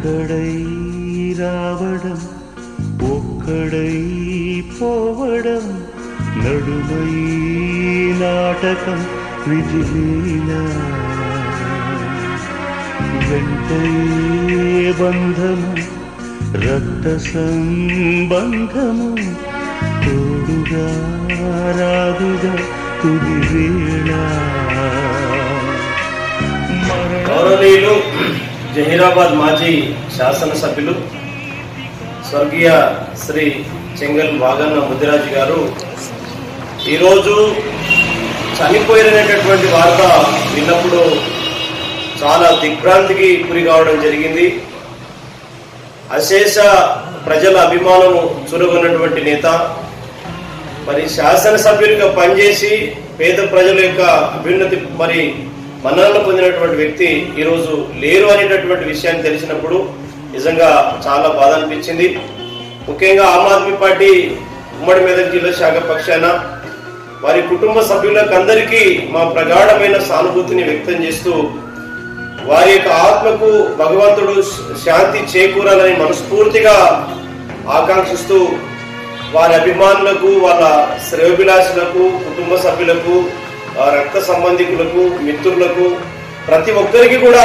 ఒక్కడై రావడం ఒక్కడై పోవడం నడుమై నాటకం విజిలీలా వెంటయే బంధము రక్త సంబంధము తోడుగా రాదుగా తుది వేళ మరణ గౌరవనీయులు జహీరాబాద్ మాజీ శాసనసభ్యులు స్వర్గీయ శ్రీ చెంగల్ వాగన్న ముద్దిరాజు గారు ఈరోజు చనిపోయినటువంటి వార్త విన్నప్పుడు చాలా దిగ్భ్రాంతికి గురి కావడం జరిగింది అశేష ప్రజల అభిమానము చురుకున్నటువంటి నేత మరి శాసనసభ్యులుగా పనిచేసి పేద ప్రజల యొక్క అభ్యున్నతి మరి మన్ననలు పొందినటువంటి వ్యక్తి ఈరోజు లేరు అనేటటువంటి విషయాన్ని తెలిసినప్పుడు నిజంగా చాలా బాధ అనిపించింది ముఖ్యంగా ఆమ్ ఆద్మీ పార్టీ ఉమ్మడి మెదక్ జిల్లా శాఖ పక్షాన వారి కుటుంబ సభ్యులకు అందరికీ మా ప్రగాఢమైన సానుభూతిని వ్యక్తం చేస్తూ వారి యొక్క ఆత్మకు భగవంతుడు శాంతి చేకూరాలని మనస్ఫూర్తిగా ఆకాంక్షిస్తూ వారి అభిమానులకు వాళ్ళ శ్రేయోభిలాషులకు కుటుంబ సభ్యులకు ఆ రక్త సంబంధికులకు మిత్రులకు ప్రతి ఒక్కరికి కూడా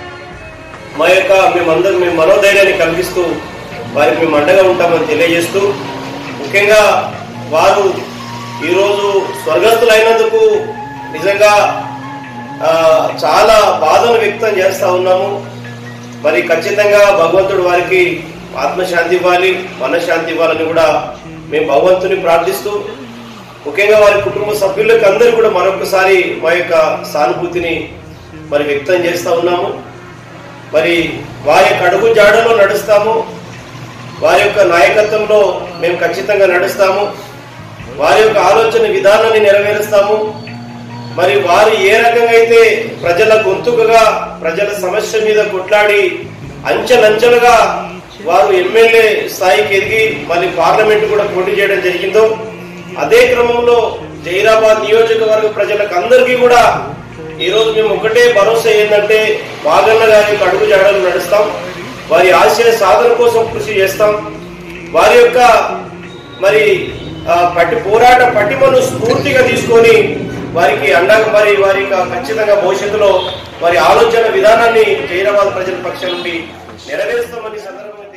మా యొక్క మేమందరం మేము మనోధైర్యాన్ని కలిగిస్తూ వారికి మేము అండగా ఉంటామని తెలియజేస్తూ ముఖ్యంగా వారు ఈరోజు స్వర్గస్థులైనందుకు నిజంగా ఆ, చాలా బాధను వ్యక్తం చేస్తా ఉన్నాము మరి ఖచ్చితంగా భగవంతుడు వారికి ఆత్మశాంతి ఇవ్వాలి మనశ్శాంతి ఇవ్వాలని కూడా మేము భగవంతుని ప్రార్థిస్తూ ముఖ్యంగా వారి కుటుంబ సభ్యులకు అందరూ కూడా మరొకసారి మా యొక్క సానుభూతిని మరి వ్యక్తం చేస్తా ఉన్నాము మరి వారి యొక్క అడుగు జాడలో నడుస్తాము వారి యొక్క నాయకత్వంలో మేము ఖచ్చితంగా నడుస్తాము వారి యొక్క ఆలోచన విధానాన్ని నెరవేరుస్తాము మరి వారు ఏ రకంగా అయితే ప్రజల గొంతుకగా ప్రజల సమస్య మీద కొట్లాడి అంచెలంచెలుగా వారు ఎమ్మెల్యే స్థాయికి ఎదిగి మళ్ళీ పార్లమెంట్ కూడా పోటీ చేయడం జరిగిందో అదే క్రమంలో జైరాబాద్ నియోజకవర్గ ప్రజలకు అందరికీ కూడా ఈ రోజు మేము ఒకటే భరోసా ఏంటంటే వాగన్న గారి యొక్క అడుగు జాడలు నడుస్తాం వారి ఆశయ సాధన కోసం కృషి చేస్తాం వారి యొక్క మరి ఆ, పట్టి పోరాట పట్టిమను స్ఫూర్తిగా తీసుకొని వారికి అండగా మరి వారి యొక్క ఖచ్చితంగా భవిష్యత్తులో వారి ఆలోచన విధానాన్ని జైరాబాద్ ప్రజల పక్షం నుండి నెరవేరుస్తామని సందర్భంగా